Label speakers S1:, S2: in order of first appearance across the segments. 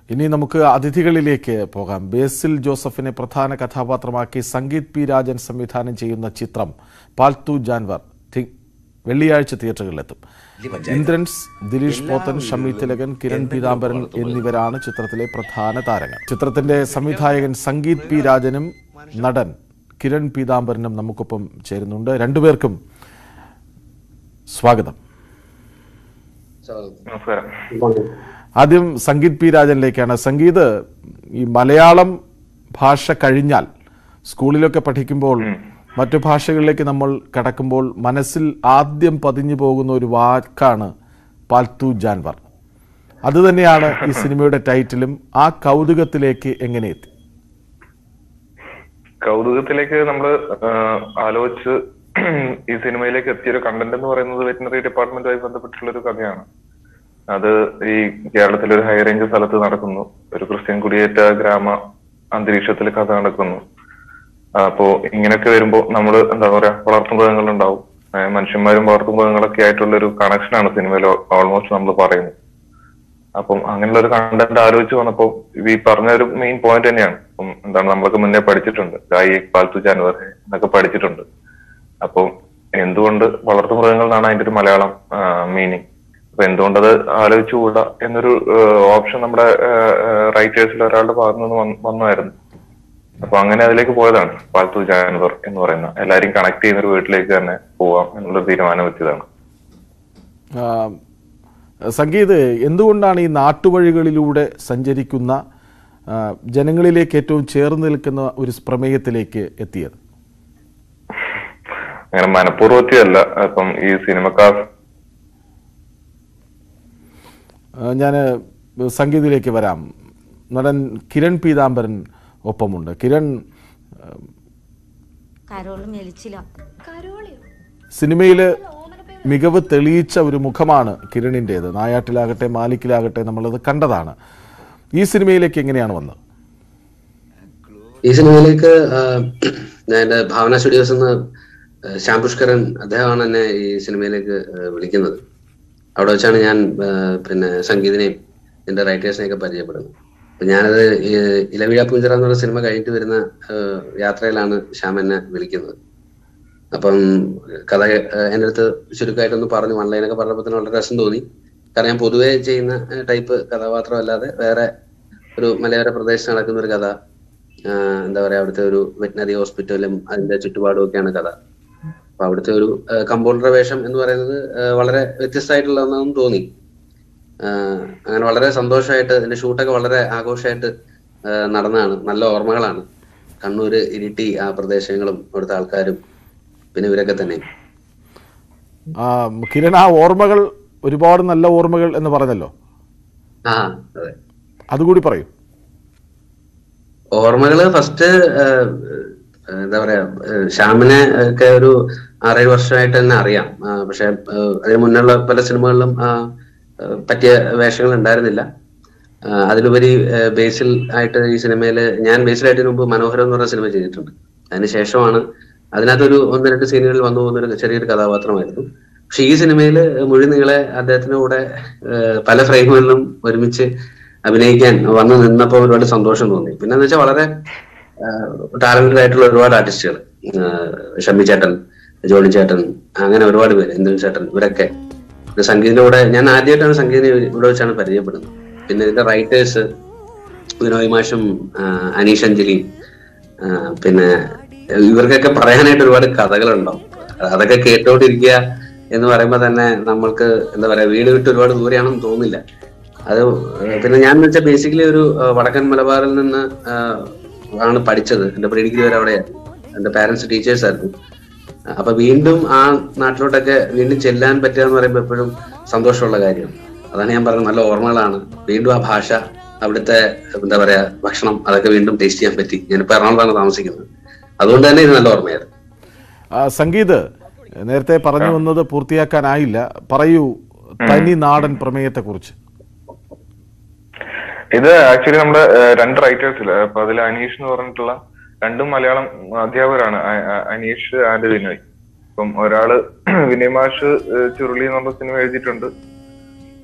S1: ഇനി നമുക്ക് അതിഥികളിലേക്ക് പോകാം ബേസിൽ ജോസഫിനെ പ്രധാന കഥാപാത്രമാക്കി സംഗീത് പി രാജൻ സംവിധാനം ചെയ്യുന്ന ചിത്രം പാൽത്തു ജാൻവർ തി- വെള്ളിയാഴ്ച തിയേറ്ററുകളിലെത്തും ഇന്ദ്രൻസ് ദിലീഷ് പോത്തൻ ഷമി തിലകൻ കിരൺ പീതാംബരൻ എന്നിവരാണ് ചിത്രത്തിലെ പ്രധാന താരങ്ങൾ ചിത്രത്തിന്റെ സംവിധായകൻ സംഗീത് പി രാജനും നടൻ കിരൺ പീതാംബരനും നമുക്കൊപ്പം ചേരുന്നുണ്ട് രണ്ടുപേർക്കും സ്വാഗതം
S2: നമസ്കാരം
S1: ആദ്യം സംഗീത് പി രാജനിലേക്കാണ് സംഗീത് ഈ മലയാളം ഭാഷ കഴിഞ്ഞാൽ സ്കൂളിലൊക്കെ പഠിക്കുമ്പോൾ മറ്റു ഭാഷകളിലേക്ക് നമ്മൾ കടക്കുമ്പോൾ മനസ്സിൽ ആദ്യം പതിഞ്ഞു പോകുന്ന ഒരു വാക്കാണ് പാൽത്തു ജാൻവർ അത് തന്നെയാണ് ഈ സിനിമയുടെ ടൈറ്റിലും ആ കൗതുകത്തിലേക്ക് എങ്ങനെ എത്തി
S2: കൗതുകത്തിലേക്ക് നമ്മൾ ആലോചിച്ച് ഈ സിനിമയിലേക്ക് എത്തിയൊരു കണ്ടന്റ് എന്ന് പറയുന്നത് വെറ്റിനറി ഡിപ്പാർട്ട്മെന്റുമായി ബന്ധപ്പെട്ടുള്ള ഒരു കഥയാണ് അത് ഈ കേരളത്തിലെ ഒരു ഹൈ റേഞ്ച് സ്ഥലത്ത് നടക്കുന്നു ഒരു ക്രിസ്ത്യൻ കുടിയേറ്റ ഗ്രാമ അന്തരീക്ഷത്തിൽ കഥ നടക്കുന്നു അപ്പോ ഇങ്ങനെയൊക്കെ വരുമ്പോ നമ്മൾ എന്താ പറയാ വളർത്തുമൃഗങ്ങൾ ഉണ്ടാവും ഏഹ് മനുഷ്യന്മാരും വളർത്തുമൃഗങ്ങളൊക്കെ ആയിട്ടുള്ള ഒരു കണക്ഷനാണ് സിനിമയിൽ ഓൾമോസ്റ്റ് നമ്മൾ പറയുന്നത് അപ്പം അങ്ങനെയുള്ള ഒരു കണ്ടന്റ് ആലോചിച്ച് വന്നപ്പോ ഈ പറഞ്ഞ ഒരു മെയിൻ പോയിന്റ് തന്നെയാണ് അപ്പം എന്താണ് നമ്മളൊക്കെ മുന്നേ പഠിച്ചിട്ടുണ്ട് ഗായി പാൽത്തു ജാനുവർ എന്നൊക്കെ പഠിച്ചിട്ടുണ്ട് അപ്പോൾ എന്തുകൊണ്ട് വളർത്തു മൃഗങ്ങൾ എന്നാണ് അതിന്റെ ഒരു മലയാളം മീനിങ് അപ്പൊ എന്തുകൊണ്ടത് ആലോചിച്ചുകൂടാ എന്നൊരു ഓപ്ഷൻ നമ്മുടെ റൈറ്റേഴ്സിൽ ഒരാളുടെ ഭാഗത്തു നിന്ന് വന്ന് വന്നായിരുന്നു അപ്പൊ അങ്ങനെ അതിലേക്ക് പോയതാണ് പാൽത്തു ജാനുവർ എന്ന് പറയുന്ന എല്ലാരെയും കണക്ട് ചെയ്യുന്ന ഒരു വീട്ടിലേക്ക് തന്നെ പോവാം എന്നുള്ള തീരുമാനം വെച്ചതാണ്
S1: ആ, സംഗീത് എന്തുകൊണ്ടാണ് ഈ നാട്ടുവഴികളിലൂടെ സഞ്ചരിക്കുന്ന ആ, ജനങ്ങളിലേക്ക് ഏറ്റവും ചേർന്ന് നിൽക്കുന്ന ഒരു പ്രമേയത്തിലേക്ക് എത്തിയത്
S2: അങ്ങനെ മനഃപൂർവ്വത്തിയല്ല അപ്പം ഈ സിനിമക്കാർ
S1: ഞാൻ സംഗീതത്തിലേക്ക് വരാം നടൻ കിരൺ പീതാംബരൻ ഒപ്പമുണ്ട് കിരൺ
S3: കരോളും എലിച്ചില്ല
S1: സിനിമയിൽ മികവ് തെളിയിച്ച ഒരു മുഖമാണ് കിരണിൻ്റേത് നായാട്ടിലാകട്ടെ മാലിക്കിലാകട്ടെ നമ്മളത് കണ്ടതാണ് ഈ സിനിമയിലേക്ക് എങ്ങനെയാണ് വന്നത്
S4: ഈ സിനിമയിലേക്ക് ആ, ഞാൻ എന്റെ ഭാവന സ്റ്റുഡിയോസ് എന്ന് ശ്യാം പുഷ്കരൻ അദ്ദേഹമാണ് എന്നെ ഈ സിനിമയിലേക്ക് ആ, വിളിക്കുന്നത് അവിടെ വെച്ചാണ് ഞാൻ ആ, പിന്നെ സംഗീതിനെയും എന്റെ റൈറ്റേഴ്സിനെയൊക്കെ പരിചയപ്പെടുന്നത് അപ്പൊ ഞാനത് ഈ ഇലവിഴ പൂഞ്ചറ എന്നുള്ള സിനിമ കഴിഞ്ഞിട്ട് വരുന്ന ആ, യാത്രയിലാണ് ശ്യാം എന്നെ വിളിക്കുന്നത് അപ്പം കഥ ആ, എൻ്റെ അടുത്ത് ചുരുക്കമായിട്ടൊന്ന് പറഞ്ഞു ഓൺലൈനൊക്കെ പറഞ്ഞപ്പോൾ തന്നെ വളരെ രസം തോന്നി കാരണം ഞാൻ പൊതുവേ ചെയ്യുന്ന ടൈപ്പ് കഥാപാത്രമല്ലാതെ വേറെ ഒരു മലയോര പ്രദേശത്ത് നടക്കുന്ന ഒരു കഥ ആഹ് എന്താ പറയാ അവിടുത്തെ ഒരു വെറ്റിനറി ഹോസ്പിറ്റലും അതിന്റെ ചുറ്റുപാടും ഒക്കെയാണ് കഥ അപ്പൊ അവിടുത്തെ ഒരു കമ്പൗണ്ടർ വേഷം എന്ന് പറയുന്നത് ആഹ് വളരെ വ്യത്യസ്തമായിട്ടുള്ള ഒന്നെന്ന് തോന്നി ആഹ് അങ്ങനെ വളരെ സന്തോഷമായിട്ട് ഇതിന്റെ ഷൂട്ടൊക്കെ വളരെ ആഘോഷമായിട്ട് ആഹ് നടന്നതാണ് നല്ല ഓർമ്മകളാണ് കണ്ണൂര് ഇരിട്ടി ആ പ്രദേശങ്ങളും അവിടുത്തെ ആൾക്കാരും പിന്നെ ഇവരൊക്കെ തന്നെ
S1: ആ, കിരൺ ആ ഓർമ്മകൾ ഒരുപാട് നല്ല ഓർമ്മകൾ എന്ന് പറഞ്ഞല്ലോ
S4: ആ അതെ
S1: അതുകൂടി പറയൂ
S4: ഓർമ്മകള് ഫസ്റ്റ് എന്താ പറയാ ഏഹ് ശ്യാമിനെ ഒക്കെ ഒരു ആറേഴ് വർഷമായിട്ട് തന്നെ അറിയാം ആ, പക്ഷെ ഏഹ് അതിന് മുന്നുള്ള പല സിനിമകളിലും ആ, ഏഹ് പറ്റിയ വേഷങ്ങൾ ഉണ്ടായിരുന്നില്ല ആ, അതിലുപരി ഏഹ് ബേസിൽ ആയിട്ട് ഈ സിനിമയിൽ ഞാൻ ബേസിലായിട്ട് മുമ്പ് മനോഹരം എന്ന് പറഞ്ഞ സിനിമ ചെയ്തിട്ടുണ്ട് അതിനുശേഷമാണ് അതിനകത്തൊരു ഒന്ന് രണ്ട് സീനുകളിൽ വന്നു പോകുന്ന ഒരു ചെറിയൊരു കഥാപാത്രമായിരുന്നു പക്ഷെ ഈ സിനിമയിൽ മുഴുനീളെ അദ്ദേഹത്തിന്റെ കൂടെ ഏഹ് പല ഫ്രെയിമുകളിലും ഒരുമിച്ച് അഭിനയിക്കാൻ വന്നു നിന്നപ്പോൾ ഒരുപാട് സന്തോഷം തോന്നി പിന്നെ എന്ന് വെച്ചാൽ വളരെ ടാലന്റഡ് ആയിട്ടുള്ള ഒരുപാട് ആർട്ടിസ്റ്റുകൾ ഷമ്മി ചേട്ടൻ ജോണി ചേട്ടൻ അങ്ങനെ ഒരുപാട് പേര് ഇന്ദു ചേട്ടൻ ഇവരൊക്കെ പിന്നെ സംഗീതിന്റെ കൂടെ ഞാൻ ആദ്യമായിട്ടാണ് സംഗീതിനെ ഇവിടെ വെച്ചാണ് പരിചയപ്പെടുന്നത് പിന്നെ ഇതിന്റെ റൈറ്റേഴ്സ് വിനോയ് മാഷും ആ, അനീഷ് അഞ്ജലി ആ, പിന്നെ ഇവർക്കൊക്കെ പറയാനായിട്ട് ഒരുപാട് കഥകളുണ്ടാവും അതൊക്കെ കേട്ടോണ്ടിരിക്കുക എന്ന് പറയുമ്പോൾ തന്നെ നമ്മൾക്ക് എന്താ പറയാ വീട് വിട്ട് ഒരുപാട് ദൂരെയാണെന്ന് തോന്നില്ല അത് പിന്നെ ഞാൻ എന്ന് വെച്ചാൽ ബേസിക്കലി ഒരു ആ, വടക്കൻ മലബാറിൽ നിന്ന് ആ, ആണ് പഠിച്ചത് എന്റെ പ്രീ ഡിഗ്രി വരെ അവിടെയായിരുന്നു എന്റെ പാരന്റ്സ് ടീച്ചേഴ്സ് ആയിരുന്നു അപ്പൊ വീണ്ടും ആ നാട്ടിലോട്ടൊക്കെ വീണ്ടും ചെല്ലാൻ പറ്റുക എന്ന് പറയുമ്പോൾ എപ്പോഴും സന്തോഷമുള്ള കാര്യമാണ് അതാണ് ഞാൻ പറഞ്ഞത് നല്ല ഓർമ്മകളാണ് വീണ്ടും ആ ഭാഷ അവിടുത്തെ എന്താ പറയാ ഭക്ഷണം അതൊക്കെ വീണ്ടും ടേസ്റ്റ് ചെയ്യാൻ പറ്റി ഞാനിപ്പോ എറണാകുളത്താണ് താമസിക്കുന്നത് അതുകൊണ്ട് തന്നെ ഇത് നല്ല ഓർമ്മയായിരുന്നു
S1: ആ, സംഗീത് നേരത്തെ പറഞ്ഞു വന്നത് പൂർത്തിയാക്കാനായില്ല പറയൂ തനി നാടൻ പ്രമേയത്തെക്കുറിച്ച്
S2: ഇത് ആക്ച്വലി നമ്മുടെ ഏഹ്, രണ്ട് റൈറ്റേഴ്സില് അപ്പൊ അതിൽ അനീഷ് എന്ന് പറഞ്ഞിട്ടുള്ള രണ്ടും മലയാളം അധ്യാപകരാണ് അ- അ- അനീഷ് ആൻഡ് വിനോയ് അപ്പം ഒരാള് വിനയ് മാഷ് ഏഹ്, ചുരുളി എന്നുള്ള സിനിമ എഴുതിയിട്ടുണ്ട്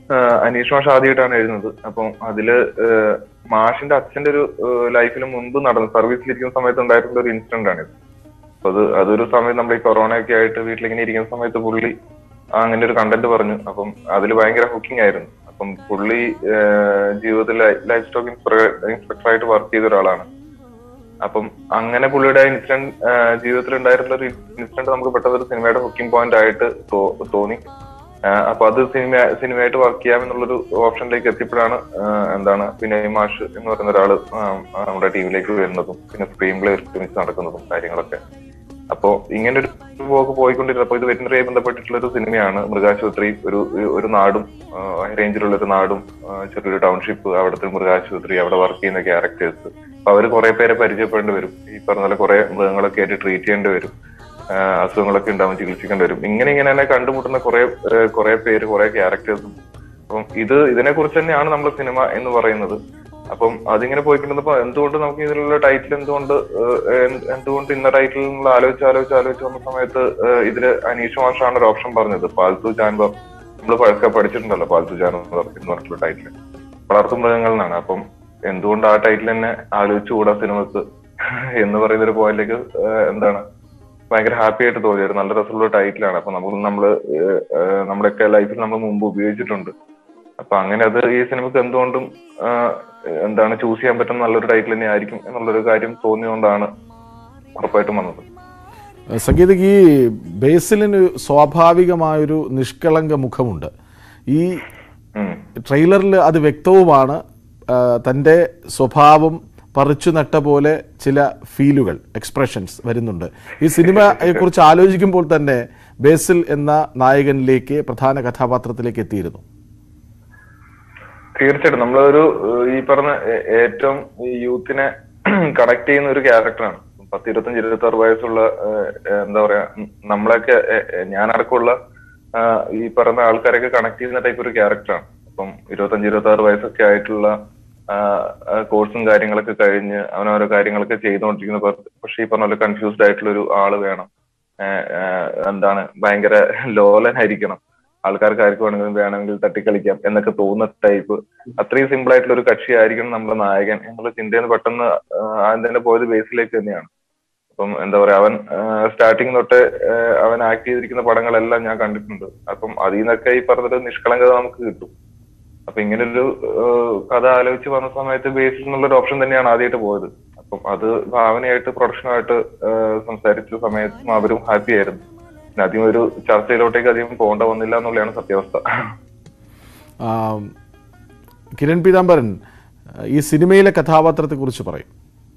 S2: ആഹ് അനീഷ് മാഷ് ആദ്യമായിട്ടാണ് എഴുതുന്നത് അപ്പം അതില് ആഹ് മാഷിന്റെ അച്ഛന്റെ ഒരു ലൈഫിൽ മുൻപ് നടന്നു സർവീസിലിരിക്കുന്ന സമയത്ത് ഉണ്ടായിട്ടുള്ള ഒരു ഇൻസിഡന്റ് ആണിത് അപ്പൊ അത് അതൊരു സമയത്ത് നമ്മൾ ഈ കൊറോണ ഒക്കെ ആയിട്ട് വീട്ടിലിങ്ങനെ ഇരിക്കുന്ന സമയത്ത് പുള്ളി അങ്ങനെ ഒരു കണ്ടന്റ് പറഞ്ഞു അപ്പം അതിൽ ഭയങ്കര ഹുക്കിംഗ് ആയിരുന്നു അപ്പം പുള്ളി ആഹ് ജീവിതത്തിൽ ലൈഫ് സ്റ്റോക്ക് ഇൻസ്പെക്ടർ ആയിട്ട് വർക്ക് ചെയ്ത ഒരാളാണ് അപ്പം അങ്ങനെ പുള്ളിയുടെ ഇൻസിഡന്റ് ജീവിതത്തിൽ ഉണ്ടായിട്ടുള്ള ഒരു ഇൻസിഡന്റ് നമുക്ക് പെട്ടെന്ന് ഒരു സിനിമയുടെ ഹുക്കിംഗ് പോയിന്റ് ആയിട്ട് തോ- തോന്നി ആഹ് അപ്പൊ അത് സിനിമ സിനിമയായിട്ട് വർക്ക് ചെയ്യാമെന്നുള്ളൊരു ഓപ്ഷനിലേക്ക് എത്തിയപ്പോഴാണ് ആഹ് എന്താണ് പിന്നെ ഈ മാഷ് എന്ന് പറയുന്ന ഒരാള് ആഹ് നമ്മുടെ ടീമിലേക്ക് വരുന്നതും പിന്നെ സ്ക്രീൻ പ്ലേ ഒരുമിച്ച് നടക്കുന്നതും കാര്യങ്ങളൊക്കെ അപ്പോ ഇങ്ങനെ ഒരു പോക്ക് പോയിക്കൊണ്ടിരുന്നപ്പോ ഇത് വെറ്റിനറിയായി ബന്ധപ്പെട്ടിട്ടുള്ള ഒരു സിനിമയാണ് മൃഗാശുപത്രി ഒരു ഒരു നാടും ഹൈ റേഞ്ചിലുള്ള ഒരു നാടും ആഹ് ചെറിയൊരു ടൗൺഷിപ്പ് അവിടുത്തെ മൃഗാശുപത്രി അവിടെ വർക്ക് ചെയ്യുന്ന ക്യാരക്ടേഴ്സ് അപ്പൊ അവർ കുറെ പേരെ പരിചയപ്പെടേണ്ടി വരും ഈ പറഞ്ഞ പോലെ കുറെ മൃഗങ്ങളൊക്കെ ആയിട്ട് ട്രീറ്റ് ചെയ്യേണ്ടി വരും ആഹ് അസുഖങ്ങളൊക്കെ ഉണ്ടാവും ചികിത്സിക്കേണ്ടി വരും ഇങ്ങനെ ഇങ്ങനെ തന്നെ കണ്ടുമുട്ടുന്ന കുറെ കുറെ പേര് കുറെ ക്യാരക്ടേഴ്സും അപ്പം ഇത് ഇതിനെ കുറിച്ച് തന്നെയാണ് നമ്മൾ സിനിമ എന്ന് പറയുന്നത് അപ്പം അതിങ്ങനെ പോയിക്കൊണ്ടിരുന്നപ്പോ എന്തുകൊണ്ട് നമുക്ക് ഇതിലുള്ള ടൈറ്റിൽ എന്തുകൊണ്ട് ഏഹ്, എന്ത് എന്തുകൊണ്ട് ഇന്ന ടൈറ്റിൽ നമ്മൾ ആലോചിച്ച് ആലോചിച്ച് ആലോചിച്ച് വന്ന സമയത്ത് ഏഹ്, ഇതില് അനീഷ് മാഷാണ് ഒരു ഓപ്ഷൻ പറഞ്ഞത് പാൽത്തു ജാൻവർ നമ്മൾ പഴക്ക പഠിച്ചിട്ടുണ്ടല്ലോ പാൽത്തു ജാൻവർ എന്ന് പറഞ്ഞിട്ടുള്ള ടൈറ്റിൽ വളർത്തു മൃഗങ്ങൾ എന്നാണ് അപ്പം എന്തുകൊണ്ട് ആ ടൈറ്റിൽ തന്നെ ആലോചിച്ചുകൂടാ സിനിമക്ക് എന്ന് പറയുന്ന ഒരു പോയിന്റിലേക്ക് എന്താണ് ഭയങ്കര ഹാപ്പി ആയിട്ട് തോന്നി ഒരു നല്ല രസമുള്ള ടൈറ്റിലാണ് അപ്പൊ നമ്മൾ നമ്മള് ഏഹ്, ഏഹ്, നമ്മുടെയൊക്കെ ലൈഫിൽ നമ്മൾ മുമ്പ് ഉപയോഗിച്ചിട്ടുണ്ട് അപ്പൊ അങ്ങനെ അത് ഈ സിനിമക്ക് എന്തുകൊണ്ടും ആഹ്, എന്താണ് ചൂസ് ചെയ്യാൻ പറ്റുന്ന നല്ലൊരു ടൈറ്റിൽ തന്നെ ആയിരിക്കും എന്നുള്ളൊരു കാര്യം തോന്നിയുകൊണ്ടാണ് ഉറപ്പായിട്ടും വന്നത്
S1: സംഗീത ഈ ബേസിലിന് സ്വാഭാവികമായൊരു നിഷ്കളങ്ക മുഖമുണ്ട് ഈ
S2: ഉം.
S1: ട്രെയിലറിൽ അത് വ്യക്തവുമാണ് ആ, തൻ്റെ സ്വഭാവം പറിച്ചു നട്ട പോലെ ചില ഫീലുകൾ എക്സ്പ്രഷൻസ് വരുന്നുണ്ട് ഈ സിനിമയെ കുറിച്ച് ആലോചിക്കുമ്പോൾ തന്നെ ബേസിൽ എന്ന നായകനിലേക്ക് പ്രധാന കഥാപാത്രത്തിലേക്ക് എത്തിയിരുന്നു
S2: തീർച്ചയായിട്ടും നമ്മളൊരു ഏഹ്, ഈ പറഞ്ഞ ഏ- ഏറ്റവും ഈ യൂത്തിനെ കണക്ട് ചെയ്യുന്ന ഒരു ക്യാരക്ടറാണ് പത്ത് ഇരുപത്തഞ്ച് ഇരുപത്തി ആറ് വയസ്സുള്ള ഏഹ്, ഏഹ്, എന്താ പറയാ ഉം, നമ്മളൊക്കെ ഏഹ്, ഏഹ്, ഞാനടക്കമുള്ള ആഹ്, ഈ പറഞ്ഞ ആൾക്കാരൊക്കെ കണക്ട് ചെയ്യുന്ന ടൈപ്പ് ഒരു ക്യാരക്ടറാണ് അപ്പം ഇരുപത്തഞ്ച് ഇരുപത്തി ആറ് വയസ്സൊക്കെ ആയിട്ടുള്ള കോഴ്സും കാര്യങ്ങളൊക്കെ കഴിഞ്ഞ് അവൻ ഓരോ കാര്യങ്ങളൊക്കെ ചെയ്തുകൊണ്ടിരിക്കുന്ന പ- പക്ഷെ ഈ പറഞ്ഞ പോലെ കൺഫ്യൂസ്ഡ് ആയിട്ടുള്ള ഒരു ആള് വേണം ഏഹ്, ഏഹ്, എന്താണ് ഭയങ്കര ലോലനായിരിക്കണം ആൾക്കാർക്ക് ആർക്ക് വേണമെങ്കിലും വേണമെങ്കിൽ തട്ടിക്കളിക്കാം എന്നൊക്കെ തോന്നുന്ന ടൈപ്പ് അത്രയും സിമ്പിൾ ആയിട്ടുള്ള ഒരു കക്ഷി ആയിരിക്കണം നമ്മുടെ നായകൻ എന്നുള്ള ചിന്തയെന്ന് പെട്ടെന്ന് ആഹ് ആദ്യം തന്നെ പോയത് ബേസിലേക്ക് തന്നെയാണ് അപ്പം എന്താ പറയാ അവൻ സ്റ്റാർട്ടിങ് തൊട്ട് ആഹ് അവൻ ആക്ട് ചെയ്തിരിക്കുന്ന പടങ്ങളെല്ലാം ഞാൻ കണ്ടിട്ടുണ്ട് അപ്പം അതിൽ നിന്നൊക്കെ ഈ പറഞ്ഞൊരു നിഷ്കളങ്കത നമുക്ക് കിട്ടും അപ്പൊ ഇങ്ങനൊരു ആഹ് കഥ ആലോചിച്ച് വന്ന സമയത്ത് ബേസിൽ നിന്നുള്ള ഒരു ഓപ്ഷൻ തന്നെയാണ് ആദ്യമായിട്ട് പോയത് അപ്പം അത് ഭാവനയായിട്ട് പ്രൊഡക്ഷനുമായിട്ട് ആഹ് സംസാരിച്ച സമയത്തും അവരും ഹാപ്പി ആയിരുന്നു പിന്നെ അധികം ഒരു ചർച്ചയിലോട്ടേക്ക് അധികം പോകേണ്ട വന്നില്ല എന്നുള്ളതാണ് സത്യാവസ്ഥ
S1: ആ, കിരൺ പീതാംബരൻ ഈ സിനിമയിലെ കഥാപാത്രത്തെക്കുറിച്ച് പറയും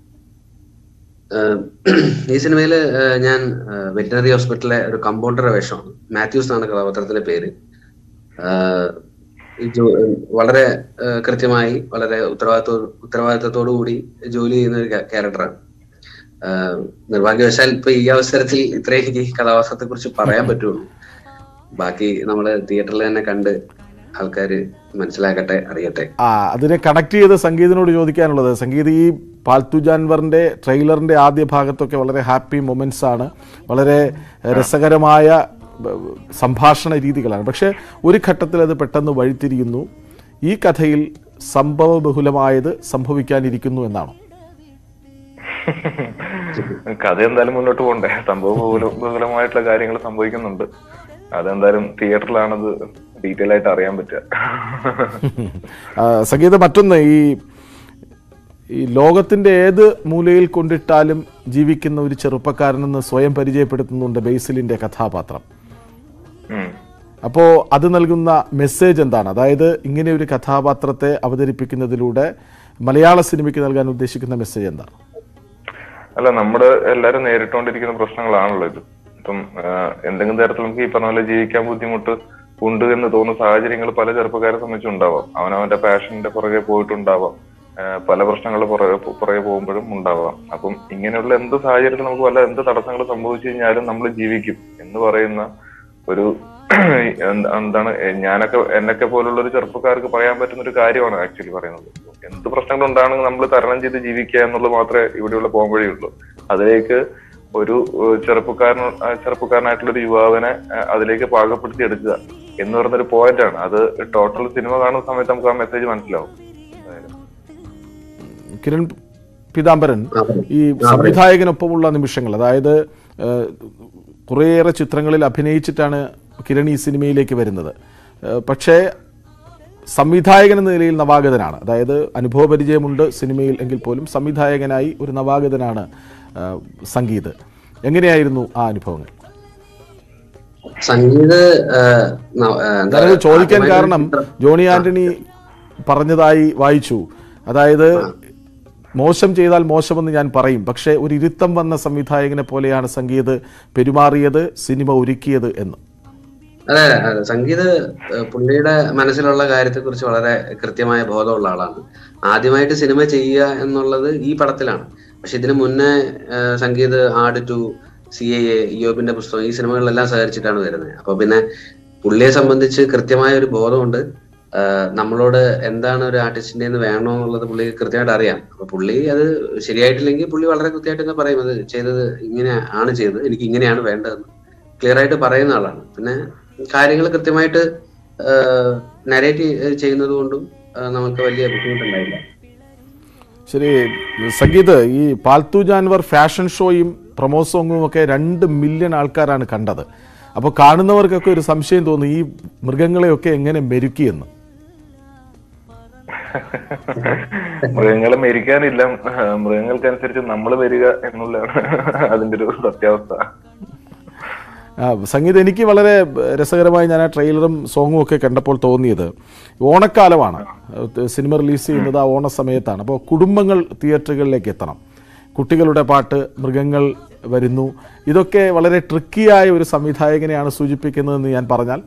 S4: ഏഹ് ഈ സിനിമയിൽ ഞാൻ വെറ്റിനറി ഹോസ്പിറ്റലിലെ ഒരു കമ്പൗണ്ടറുടെ വേഷമാണ് മാത്യൂസ് എന്നാണ് കഥാപാത്രത്തിന്റെ പേര് ഏഹ് ഈ ജോ- വളരെ ഏഹ് കൃത്യമായി വളരെ ഉത്തരവാദിത്വ ഉത്തരവാദിത്തത്തോടു കൂടി ജോലി ചെയ്യുന്ന ഒരു ക്യാരക്ടറാണ് നിർഭാഗ്യവശാൽ ഇപ്പൊ ഈ അവസരത്തിൽ ഇത്രയും എനിക്ക് ഈ കഥാപാത്രത്തെ കുറിച്ച് പറയാൻ പറ്റുള്ളൂ ബാക്കി നമ്മള് തിയേറ്ററിൽ തന്നെ കണ്ട് ആൾക്കാർ മനസ്സിലാക്കട്ടെ അറിയട്ടെ
S1: ആ അതിനെ കണക്ട് ചെയ്ത് സംഗീതിനോട് ചോദിക്കാനുള്ളത് സംഗീത് ഈ പാൽത്തു ജാൻവറിൻ്റെ ട്രെയിലറിൻ്റെ ആദ്യ ഭാഗത്തൊക്കെ വളരെ ഹാപ്പി മൊമെൻറ്റ്സ് ആണ് വളരെ രസകരമായ ബ- സംഭാഷണ രീതികളാണ് പക്ഷേ ഒരു ഘട്ടത്തിൽ അത് പെട്ടെന്ന് വഴിത്തിരിയുന്നു ഈ കഥയിൽ സംഭവ ബഹുലമായത് സംഭവിക്കാനിരിക്കുന്നു എന്നാണോ
S2: കഥ എന്തായാലും മുന്നോട്ട് പോകണ്ടേ സംഭവം ബഹുല- ബഹുലമായിട്ടുള്ള കാര്യങ്ങൾ സംഭവിക്കുന്നുണ്ട് അതെന്തായാലും തിയേറ്ററിലാണത് ഡീറ്റെയിൽ ആയിട്ട് അറിയാൻ പറ്റുക
S1: ആ, സംഗീത മറ്റൊന്ന് ഈ ഈ ലോകത്തിൻ്റെ ഏത് മൂലയിൽ കൊണ്ടിട്ടാലും ജീവിക്കുന്ന ഒരു ചെറുപ്പക്കാരനെന്ന് സ്വയം പരിചയപ്പെടുത്തുന്നുണ്ട് ബേസിലിൻ്റെ കഥാപാത്രം
S2: ഉം.
S1: അപ്പോൾ അത് നൽകുന്ന മെസ്സേജ് എന്താണ് അതായത് ഇങ്ങനെ ഒരു കഥാപാത്രത്തെ അവതരിപ്പിക്കുന്നതിലൂടെ മലയാള സിനിമയ്ക്ക് നൽകാൻ ഉദ്ദേശിക്കുന്ന മെസ്സേജ് എന്താണ്
S2: അല്ല നമ്മുടെ എല്ലാരും നേരിട്ടുകൊണ്ടിരിക്കുന്ന പ്രശ്നങ്ങളാണല്ലോ ഇത് ഇപ്പം ആഹ്, എന്തെങ്കിലും തരത്തിൽ നമുക്ക് ഈ പറഞ്ഞ പോലെ ജീവിക്കാൻ ബുദ്ധിമുട്ട് ഉണ്ട് എന്ന് തോന്നുന്ന സാഹചര്യങ്ങൾ പല ചെറുപ്പക്കാരെ സംബന്ധിച്ചുണ്ടാവാം അവനവന്റെ പാഷന്റെ പുറകെ പോയിട്ടുണ്ടാവാം ആഹ്, പല പ്രശ്നങ്ങൾ പുറകെ പുറകെ പോകുമ്പോഴും ഉണ്ടാവാം അപ്പം ഇങ്ങനെയുള്ള എന്ത് സാഹചര്യത്തിൽ നമുക്ക് വല്ല എന്ത് തടസ്സങ്ങൾ സംഭവിച്ചു കഴിഞ്ഞാലും നമ്മൾ ജീവിക്കും എന്ന് പറയുന്ന ഒരു എന്ത്- എന്താണ് എ- ഞാനൊക്കെ എന്നൊക്കെ പോലുള്ള ഒരു ചെറുപ്പക്കാർക്ക് പറയാൻ പറ്റുന്ന ഒരു കാര്യമാണ് ആക്ച്വലി പറയുന്നത് എന്ത് പ്രശ്നങ്ങൾ ഉണ്ടാണെങ്കിൽ നമ്മൾ തരണം ചെയ്ത് ജീവിക്കുക എന്നുള്ളത് മാത്രമേ ഇവിടെയുള്ള പോകാൻ വഴിയുള്ളൂ അതിലേക്ക് ഒരു ഏഹ്, ചെറുപ്പക്കാരൻ ആ, ചെറുപ്പക്കാരനായിട്ടുള്ള ഒരു യുവാവിനെ ഏഹ്, അതിലേക്ക് പാകപ്പെടുത്തി എടുക്കുക എന്ന് പറയുന്ന ഒരു പോയിന്റ് ആണ് അത് ടോട്ടൽ സിനിമ കാണുന്ന സമയത്ത് നമുക്ക് ആ മെസ്സേജ് മനസ്സിലാവും
S1: കിരൺ പീതാംബരൻ ഈ സംവിധായകനൊപ്പമുള്ള നിമിഷങ്ങൾ അതായത് ഏഹ്, കുറേയേറെ ചിത്രങ്ങളിൽ അഭിനയിച്ചിട്ടാണ് കിരൺ ഈ സിനിമയിലേക്ക് വരുന്നത് ഏഹ്, പക്ഷേ സംവിധായകൻ എന്ന നിലയിൽ നവാഗതനാണ് അതായത് അനുഭവപരിചയമുണ്ട് സിനിമയിൽ എങ്കിൽ പോലും സംവിധായകനായി ഒരു നവാഗതനാണ് ഏഹ്, സംഗീത് എങ്ങനെയായിരുന്നു ആ അനുഭവങ്ങൾ
S4: സംഗീത് ഏഹ്, ന- ഏഹ്, എന്താ
S1: ഞാനത്
S4: പറയാ,
S1: ചോദിക്കാൻ
S4: ആദ്യമായിട്ട്
S1: കാരണം
S4: ചിത്രം-
S1: ജോണി ആന്റണി പറഞ്ഞതായി വായിച്ചു അതായത് മോശം ചെയ്താൽ മോശമെന്ന് ഞാൻ പറയും പക്ഷേ ഒരു ഇരുത്തം വന്ന സംവിധായകനെ പോലെയാണ് സംഗീത് പെരുമാറിയത് സിനിമ ഒരുക്കിയത് എന്ന്
S4: അതെ അതെ സംഗീത് ഏഹ്, പുള്ളിയുടെ മനസ്സിലുള്ള കാര്യത്തെക്കുറിച്ച് വളരെ കൃത്യമായ ബോധമുള്ള ആളാണ് ആദ്യമായിട്ട് സിനിമ ചെയ്യുക എന്നുള്ളത് ഈ പടത്തിലാണ് പക്ഷെ ഇതിനു മുന്നേ ഏഹ്, Sangeeth Aadu two C A A യോബിന്റെ പുസ്തകം ഈ സിനിമകളിലെല്ലാം സഹകരിച്ചിട്ടാണ് വരുന്നത് അപ്പൊ പിന്നെ പുള്ളിയെ സംബന്ധിച്ച് കൃത്യമായ ഒരു ബോധമുണ്ട് ആഹ് നമ്മളോട് എന്താണ് ഒരു ആർട്ടിസ്റ്റിന്റെ എന്ന് വേണോ എന്നുള്ളത് പുള്ളി കൃത്യമായിട്ട് അറിയാം അപ്പൊ പുള്ളി അത് ശരിയായിട്ടില്ലെങ്കിൽ പുള്ളി വളരെ കൃത്യമായിട്ട് തന്നെ പറയും അത് ചെയ്തത് ഇങ്ങനെ ആണ് ചെയ്തത് എനിക്ക് ഇങ്ങനെയാണ് വേണ്ടതെന്ന് ക്ലിയർ ആയിട്ട് പറയുന്ന ആളാണ് പിന്നെ കാര്യങ്ങൾ കൃത്യമായിട്ട് നരേറ്റ് ചെയ്യുന്നത് കൊണ്ടും ആഹ് നമുക്ക് വലിയ ബുദ്ധിമുട്ടുണ്ടായില്ല
S1: ശരി സംഗീത് ഈ പാൽത്തു ജാൻവർ ഫാഷൻ ഷോയും പ്രൊമോ സോങ്ങും ഒക്കെ രണ്ട് മില്യൺ ആൾക്കാരാണ് കണ്ടത് അപ്പോൾ കാണുന്നവർക്കൊക്കെ ഒരു സംശയം തോന്നി ഈ മൃഗങ്ങളെയൊക്കെ എങ്ങനെ മെരുക്കിയെന്ന്
S2: മൃഗങ്ങളെ മരിക്കാനില്ല മൃഗങ്ങൾക്കനുസരിച്ച് നമ്മൾ വരിക എന്നുള്ളതാണ് അതിന്റെ ഒരു സത്യാവസ്ഥ
S1: ആ, സംഗീതം എനിക്ക് വളരെ രസകരമായി ഞാൻ ആ ട്രെയിലറും സോങ്ങും ഒക്കെ കണ്ടപ്പോൾ തോന്നിയത് ഓണക്കാലമാണ് ഏഹ് സിനിമ റിലീസ് ചെയ്യുന്നത് ആ ഓണ സമയത്താണ് അപ്പോൾ കുടുംബങ്ങൾ തിയേറ്ററുകളിലേക്ക് എത്തണം കുട്ടികളുടെ പാട്ട് മൃഗങ്ങൾ വരുന്നു ഇതൊക്കെ വളരെ ട്രിക്കിയായ ഒരു സംവിധായകനെയാണ് സൂചിപ്പിക്കുന്നതെന്ന് ഞാൻ പറഞ്ഞാൽ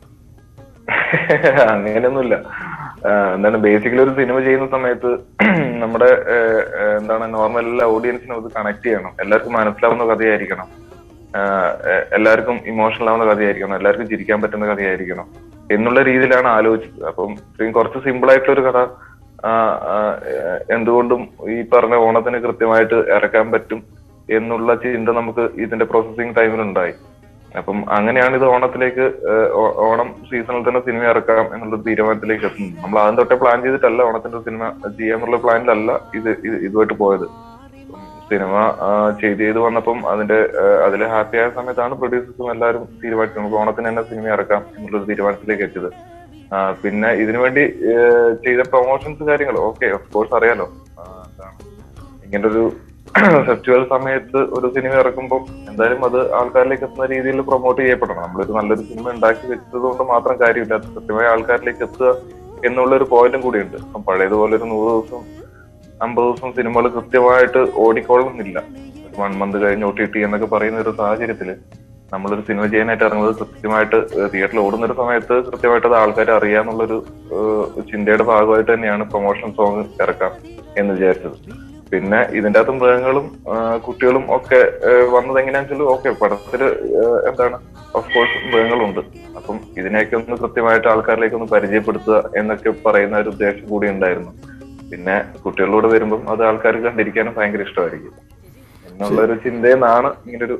S2: അങ്ങനെയൊന്നുമില്ല ആഹ് എന്താണ് ബേസിക്കലി ഒരു സിനിമ ചെയ്യുന്ന സമയത്ത് നമ്മുടെ ആഹ് ആഹ് എന്താണ് നോർമൽ എല്ലാ ഓഡിയൻസിനും അത് കണക്ട് ചെയ്യണം എല്ലാവർക്കും മനസ്സിലാവുന്ന കഥയായിരിക്കണം ആഹ് എ- എല്ലാവർക്കും ഇമോഷണൽ ആവുന്ന കഥയായിരിക്കണം എല്ലാവർക്കും ചിരിക്കാൻ പറ്റുന്ന കഥയായിരിക്കണം എന്നുള്ള രീതിയിലാണ് ആലോചിച്ചത് അപ്പം ഇത്രയും കുറച്ച് സിമ്പിൾ ആയിട്ടുള്ള ഒരു കഥ ആഹ് ആഹ് ഏഹ് എന്തുകൊണ്ടും ഈ പറഞ്ഞ ഓണത്തിന് കൃത്യമായിട്ട് ഇറക്കാൻ പറ്റും എന്നുള്ള ചിന്ത നമുക്ക് ഇതിന്റെ പ്രോസസ്സിംഗ് ടൈമിലുണ്ടായി അപ്പം അങ്ങനെയാണ് ഇത് ഓണത്തിലേക്ക് ഏഹ് ഓ- ഓണം സീസണിൽ തന്നെ സിനിമ ഇറക്കാം എന്നുള്ള തീരുമാനത്തിലേക്ക് എത്തുന്നത് നമ്മൾ ആദ്യം തൊട്ടേ പ്ലാൻ ചെയ്തിട്ടല്ല ഓണത്തിന്റെ സിനിമ ചെയ്യാന്നുള്ള പ്ലാനിലല്ല ഇത് ഇത് ഇതുമായിട്ട് പോയത് സിനിമ ചെയ്ത് ചെയ്ത് വന്നപ്പം അതിന്റെ അതിൽ ഹാപ്പി ആയ സമയത്താണ് പ്രൊഡ്യൂസേഴ്സും എല്ലാവരും തീരുമാനിച്ചത് നമുക്ക് ഓണത്തിന് തന്നെ സിനിമ ഇറക്കാം എന്നുള്ളൊരു തീരുമാനത്തിലേക്ക് എത്തിയത് ആ, പിന്നെ ഇതിനു വേണ്ടി ഏഹ്, ചെയ്ത പ്രൊമോഷൻസ് കാര്യങ്ങൾ ഓക്കെ ഓഫ് കോഴ്സ് അറിയാലോ ആ, എന്താണ് ഇങ്ങനെ ഒരു ഫെസ്റ്റിവൽ സമയത്ത് ഒരു സിനിമ ഇറക്കുമ്പോൾ എന്തായാലും അത് ആൾക്കാരിലേക്ക് എത്തുന്ന രീതിയിൽ പ്രൊമോട്ട് ചെയ്യപ്പെടണം നമ്മളൊരു നല്ലൊരു സിനിമ ഉണ്ടാക്കി വെച്ചത് കൊണ്ട് മാത്രം കാര്യമില്ല അത് കൃത്യമായ ആൾക്കാരിലേക്ക് എത്തുക എന്നുള്ള ഒരു പോയിന്റും കൂടിയുണ്ട് അപ്പം പഴയതുപോലെ ഒരു നൂറ് ദിവസം അമ്പത് ദിവസം സിനിമകൾ കൃത്യമായിട്ട് ഓടിക്കൊള്ളുന്നില്ല വൺ മന്ത് കഴിഞ്ഞ് ഒ ടി ടി എന്നൊക്കെ പറയുന്ന ഒരു സാഹചര്യത്തില് നമ്മളൊരു സിനിമ ചെയ്യാനായിട്ട് ഇറങ്ങുന്നത് കൃത്യമായിട്ട് തിയേറ്ററിൽ ഓടുന്ന ഒരു സമയത്ത് കൃത്യമായിട്ട് അത് ആൾക്കാർ അറിയാന്നുള്ളൊരു ഏഹ്, ചിന്തയുടെ ഭാഗമായിട്ട് തന്നെയാണ് പ്രൊമോഷൻ സോങ് ഇറക്കാം എന്ന് വിചാരിച്ചത് പിന്നെ ഇതിന്റെ അകത്ത് മൃഗങ്ങളും ആ, കുട്ടികളും ഒക്കെ ഏഹ്, വന്നത് എങ്ങനെയാണെന്ന് വെച്ചാൽ ഓക്കെ പടത്തില് ഏഹ്, എന്താണ് ഓഫ് കോഴ്സ് മൃഗങ്ങളുണ്ട് അപ്പം ഇതിനെയൊക്കെ ഒന്ന് കൃത്യമായിട്ട് ആൾക്കാരിലേക്ക് ഒന്ന് പരിചയപ്പെടുത്തുക എന്നൊക്കെ പറയുന്ന ഒരു ഉദ്ദേശം കൂടി ഉണ്ടായിരുന്നു പിന്നെ കുട്ടികളിലൂടെ വരുമ്പം അത് ആൾക്കാർക്ക് കണ്ടിരിക്കാനും ഭയങ്കര ഇഷ്ടമായിരിക്കും എന്നുള്ള ഒരു ചിന്തയിൽ നിന്നാണ് ഇങ്ങനൊരു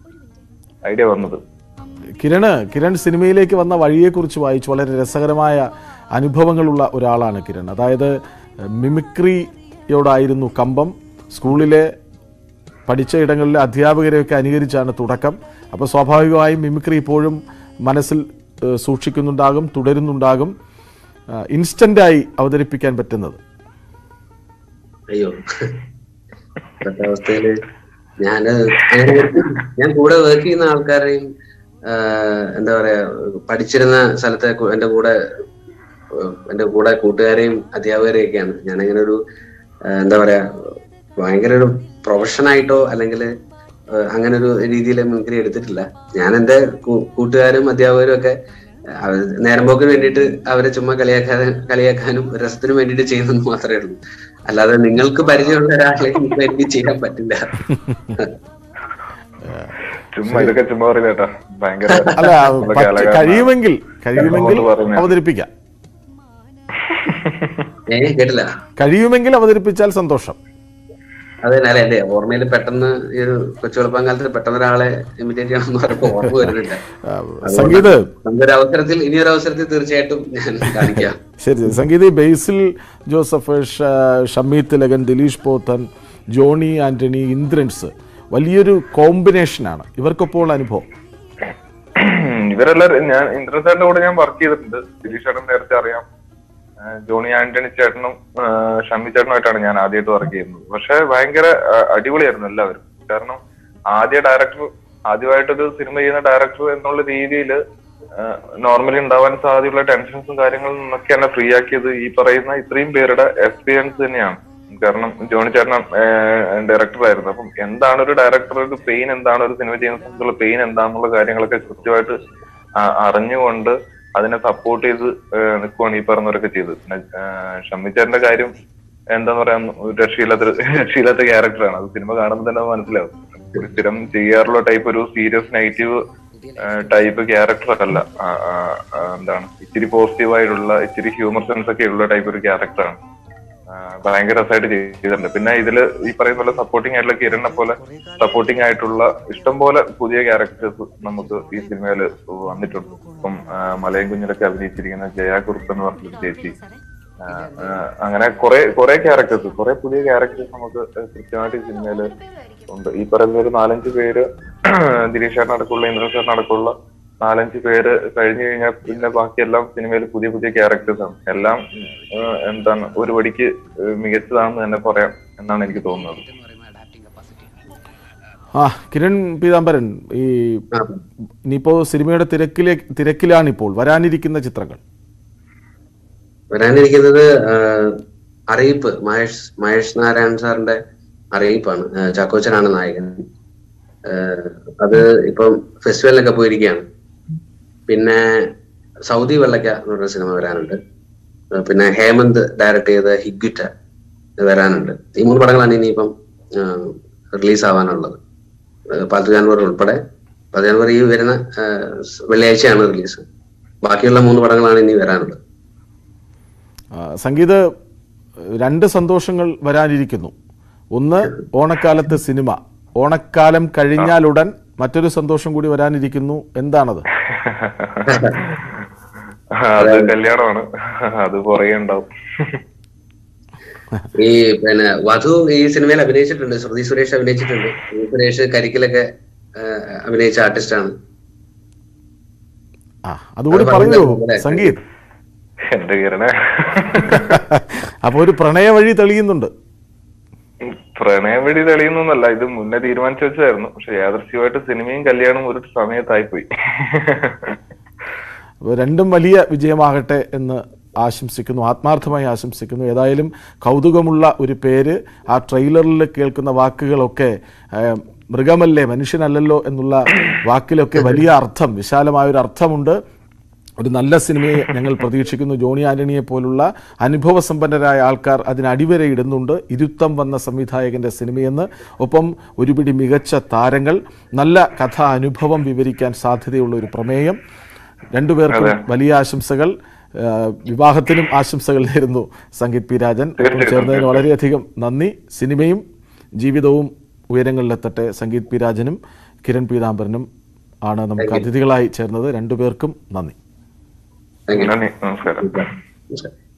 S2: ഐഡിയ വന്നത്
S1: കിരണ് കിരൺ സിനിമയിലേക്ക് വന്ന വഴിയെക്കുറിച്ച് വായിച്ചു വളരെ രസകരമായ അനുഭവങ്ങളുള്ള ഒരാളാണ് കിരൺ അതായത് മിമിക്രിയോടായിരുന്നു കമ്പം സ്കൂളിലെ പഠിച്ച ഇടങ്ങളിലെ അധ്യാപകരെയൊക്കെ അനുകരിച്ചാണ് തുടക്കം അപ്പോൾ സ്വാഭാവികമായും മിമിക്രി ഇപ്പോഴും മനസ്സിൽ ഏഹ്, സൂക്ഷിക്കുന്നുണ്ടാകും തുടരുന്നുണ്ടാകും ഏഹ്, ഇൻസ്റ്റൻ്റായി അവതരിപ്പിക്കാൻ പറ്റുന്നത്
S4: അയ്യോ ഇപ്പോഴത്തെ അവസ്ഥയില് ഞാന് അങ്ങനെ ഞാൻ കൂടെ വർക്ക് ചെയ്യുന്ന ആൾക്കാരെയും ആഹ് എന്താ പറയാ പഠിച്ചിരുന്ന സ്ഥലത്തെ കു- എന്റെ കൂടെ ആഹ് എന്റെ കൂടെ കൂട്ടുകാരെയും അധ്യാപകരെയും ഒക്കെയാണ് ഞാൻ അങ്ങനെ ഒരു ആഹ് എന്താ പറയാ ഭയങ്കര ഒരു പ്രൊഫഷൻ ആയിട്ടോ അല്ലെങ്കിൽ അങ്ങനെ ഒരു രീതിയിൽ മിമിക്രി എടുത്തിട്ടില്ല ഞാൻ എന്റെ കൂ- കൂട്ടുകാരും അധ്യാപകരും ഒക്കെ അവ- നേരമ്പോക്കിന് വേണ്ടിയിട്ട് അവരെ ചുമ്മാ കളിയാക്കാതെ കളിയാക്കാനും രസത്തിനും വേണ്ടിയിട്ട് ചെയ്യുന്നെന്ന് മാത്രമേ ഉള്ളൂ അല്ലാതെ നിങ്ങൾക്ക് പരിചയമുള്ള ഒരാളെ ഇപ്പൊ എനിക്ക് ചെയ്യാൻ പറ്റില്ല
S2: ചുമ്മാ ഇതൊക്കെ ചുമ്മാ പറയുന്ന കേട്ടാ ഭയങ്കര
S1: അല്ല
S2: നമ്മളെ
S1: പറ്റ-
S2: കലാകാരനാണ്.
S1: കഴിയുമെങ്കിൽ കഴിയുമെങ്കിൽ
S2: അതുകൊണ്ട് പറഞ്ഞതാ.
S1: അവതരിപ്പിക്കാം
S4: ഏ കേട്ടില്ല
S1: കഴിയുമെങ്കിൽ അവതരിപ്പിച്ചാൽ സന്തോഷം
S4: അതെ അല്ല എന്റെ ഓർമ്മയിൽ പെട്ടെന്ന് ഈ ഒരു കൊച്ചു വെളുപ്പാങ്കാലത്ത് പെട്ടെന്ന് ഒരാളെ ഇമിറ്റേറ്റ് ചെയ്യണം എന്ന് പറയുമ്പോൾ ഓർമ്മ വരുന്നില്ല
S1: ആ, സംഗീത്
S4: നമ്മുടെ അവസരത്തിൽ ഇനിയൊരു അവസരത്തിൽ തീർച്ചയായിട്ടും ഞാൻ കാണിക്കാം
S1: ശരി ശരി. സംഗീത് ഈ ബേസിൽ ജോസഫ് ഷ- ഷമ്മി തിലകൻ ദിലീഷ് പോത്തൻ ജോണി ആന്റണി ഇന്ദ്രൻസ് വലിയൊരു കോമ്പിനേഷനാണ് ഇവർക്കൊപ്പോൾ അനുഭവം
S2: ഇവരെല്ലാരും ഞാൻ ഇന്ദ്രൻ സാറിന്റെ കൂടെ ഞാൻ വർക്ക് ചെയ്തിട്ടുണ്ട് ദിലീഷ് ചേട്ടൻ നേരത്തെ അറിയാം ആ, ജോണി ആന്റണി ചേട്ടനും ആ, ഷമ്മി ചേട്ടനുമായിട്ടാണ് ഞാൻ ആദ്യമായിട്ട് വർക്ക് ചെയ്യുന്നത് പക്ഷെ ഭയങ്കര ആ, അടിപൊളിയായിരുന്നു എല്ലാവരും കാരണം ആദ്യ ഡയറക്ടർ ആദ്യമായിട്ടൊരു സിനിമ ചെയ്യുന്ന ഡയറക്ടർ എന്നുള്ള രീതിയിൽ നോർമലി ഉണ്ടാവാൻ സാധ്യതയുള്ള ടെൻഷൻസും കാര്യങ്ങളിൽ നിന്നൊക്കെ എന്നെ ഫ്രീ ആക്കിയത് ഈ പറയുന്ന ഇത്രയും പേരുടെ എക്സ്പീരിയൻസ് തന്നെയാണ് കാരണം ജോണി ചേട്ടൻ ഡയറക്ടർ ആയിരുന്നു അപ്പം എന്താണ് ഒരു ഡയറക്ടർ ഒരു പെയിൻ എന്താണ് ഒരു സിനിമ ചെയ്യുന്ന സമയത്തുള്ള പെയിൻ എന്താണെന്നുള്ള കാര്യങ്ങളൊക്കെ കൃത്യമായിട്ട് ആ- അറിഞ്ഞുകൊണ്ട് അതിനെ സപ്പോർട്ട് ചെയ്ത് നിൽക്കുവാണ് ഈ പറഞ്ഞവരൊക്കെ ചെയ്തത് പിന്നെ ഷമ്മിച്ചേട്ടന്റെ കാര്യം എന്താന്ന് പറയാ ഒരു രക്ഷയില്ലാത്ത രക്ഷയില്ലാത്ത ക്യാരക്ടറാണ് അത് സിനിമ കാണുമ്പോൾ തന്നെ അത് മനസ്സിലാവും ഒരു സ്ഥിരം ചെയ്യാറുള്ള ടൈപ്പ് ഒരു സീരിയസ് നെഗറ്റീവ് ടൈപ്പ് ക്യാരക്ടർ അല്ല ആ, ആ, ആ, എന്താണ് ഇച്ചിരി പോസിറ്റീവ് ആയിട്ടുള്ള ഇച്ചിരി ഹ്യൂമർ സെൻസ് ഒക്കെ ഉള്ള ടൈപ്പ് ഒരു ക്യാരക്ടറാണ് ഭയങ്കര രസമായിട്ട് ചെയ്തിട്ടുണ്ട് പിന്നെ ഇതില് ഈ പറയുന്ന പോലെ സപ്പോർട്ടിംഗ് ആയിട്ടുള്ള കിരണിനെ പോലെ സപ്പോർട്ടിംഗ് ആയിട്ടുള്ള ഇഷ്ടം പോലെ പുതിയ ക്യാരക്ടേഴ്സ് നമുക്ക് ഈ സിനിമയിൽ വന്നിട്ടുണ്ട് ഇപ്പം ആ, മലയും കുഞ്ഞിലൊക്കെ അഭിനയിച്ചിരിക്കുന്ന ജയ കുറുപ്പ് എന്ന് പറഞ്ഞൊരു ചേച്ചി ആ, ആ, അങ്ങനെ കുറെ കുറെ ക്യാരക്ടേഴ്സ് കുറെ പുതിയ ക്യാരക്ടേഴ്സ് നമുക്ക് കൃത്യമായിട്ട് ഈ സിനിമയിൽ ഉണ്ട് ഈ പറയുന്ന ഒരു നാലഞ്ച് പേര് ദിലീഷ് ചേട്ടൻ അടക്കമുള്ള ഇന്ദ്രൻ ചേട്ടൻ അടക്കമുള്ള നാലഞ്ച് പേര് കഴിഞ്ഞു കഴിഞ്ഞാൽ പിന്നെ ബാക്കിയെല്ലാം സിനിമയിൽ പുതിയ പുതിയ ക്യാരക്ടേഴ്സ് ആണ് എല്ലാം ആ, എന്താണ് ഒരു പടിക്ക് മികച്ചതാണെന്ന് തന്നെ പറയാം എന്നാണ് എനിക്ക് തോന്നുന്നത്
S1: ആ കിരൺ പീതാംബരൻ ഈ
S4: ആ.
S1: ഇനിയിപ്പോ സിനിമയുടെ തിരക്കിലെ തിരക്കിലാണിപ്പോൾ വരാനിരിക്കുന്ന ചിത്രങ്ങൾ
S4: വരാനിരിക്കുന്നത് ആ, അറിയിപ്പ് മഹേഷ് മഹേഷ് നാരായണൻ സാറിന്റെ അറിയിപ്പാണ് ആ, ചാക്കോച്ചനാണ് നായകൻ ആ, അത് ഇപ്പം ഫെസ്റ്റിവലിനൊക്കെ പോയിരിക്കുകയാണ് പിന്നെ സൗദി വെള്ളക്ക എന്ന് പറഞ്ഞ സിനിമ വരാനുണ്ട് ആ, പിന്നെ ഹേമന്ത് ഡയറക്ട് ചെയ്ത ഹിഗ്വിറ്റ വരാനുണ്ട് ഈ മൂന്ന് പടങ്ങളാണ് ഇനിയിപ്പം റിലീസ് ആവാനുള്ളത് പത്ത് ജാനുവരി ഉൾപ്പെടെ പത്ത് ജാനുവരി ഈ വരുന്ന ആ, വെള്ളിയാഴ്ചയാണ് റിലീസ് ബാക്കിയുള്ള മൂന്ന് പടങ്ങളാണ് ഇനി വരാനുള്ളത്
S1: ആ, സംഗീത് രണ്ട് സന്തോഷങ്ങൾ വരാനിരിക്കുന്നു ഒന്ന് ഓണക്കാലത്ത് സിനിമ ഓണക്കാലം കഴിഞ്ഞാലുടൻ മറ്റൊരു സന്തോഷം കൂടി വരാനിരിക്കുന്നു എന്താണത്
S2: അത് കല്യാണമാണ് അത് പുറകെ ഉണ്ടാവും
S4: ഈ പിന്നെ വധു ഈ സിനിമയിൽ അഭിനയിച്ചിട്ടുണ്ട് ശ്രുതി സുരേഷ് അഭിനയിച്ചിട്ടുണ്ട് ശ്രുതി സുരേഷ് കരിക്കിലൊക്കെ ആ, അഭിനയിച്ച ആർട്ടിസ്റ്റാണ്
S1: ആ അതുകൂടി
S4: അത്
S1: പറയൂ
S4: പറഞ്ഞില്ലേ?
S1: സംഗീത്
S2: എന്റെ കിരണേ
S1: അപ്പോൾ ഒരു പ്രണയ വഴി തെളിയുന്നുണ്ട്
S2: പ്രണയം വഴി തെളിയുന്നൊന്നല്ല ഇത് മുന്നേ തീരുമാനിച്ചു വെച്ചതായിരുന്നു പക്ഷെ യാദൃശ്യമായിട്ട് സിനിമയും കല്യാണവും ഒരു സമയത്തായി പോയി
S1: അപ്പോൾ രണ്ടും വലിയ വിജയമാകട്ടെ എന്ന് ആശംസിക്കുന്നു ആത്മാർത്ഥമായി ആശംസിക്കുന്നു ഏതായാലും കൗതുകമുള്ള ഒരു പേര് ആ ട്രെയിലറിൽ കേൾക്കുന്ന വാക്കുകളൊക്കെ ആ, മൃഗമല്ലേ മനുഷ്യനല്ലല്ലോ എന്നുള്ള വാക്കിലൊക്കെ വലിയ അർത്ഥം വിശാലമായ ഒരു അർത്ഥമുണ്ട് ഒരു നല്ല സിനിമയെ ഞങ്ങൾ പ്രതീക്ഷിക്കുന്നു ജോണി ആന്റണിയെ പോലുള്ള അനുഭവസമ്പന്നരായ ആൾക്കാർ അതിന് അടിവരയിടുന്നുണ്ട് ഇരുത്തം വന്ന സംവിധായകന്റെ സിനിമയെന്ന് ഒപ്പം ഒരുപിടി മികച്ച താരങ്ങൾ നല്ല കഥാ അനുഭവം വിവരിക്കാൻ സാധ്യതയുള്ള ഒരു പ്രമേയം രണ്ടുപേർക്കും വലിയ ആശംസകൾ ആ, വിവാഹത്തിനും ആശംസകൾ നേരുന്നു സംഗീത് പി രാജൻ ഒപ്പം ചേർന്നതിന് വളരെയധികം നന്ദി സിനിമയും ജീവിതവും ഉയരങ്ങളിലെത്തട്ടെ സംഗീത് പി രാജനും കിരൺ പീതാംബരനും ആണ് നമുക്ക് അതിഥികളായി ചേർന്നത് രണ്ടുപേർക്കും നന്ദി
S4: താങ്ക് യു
S2: നന്ദി നമസ്കാരം
S4: നമസ്കാരം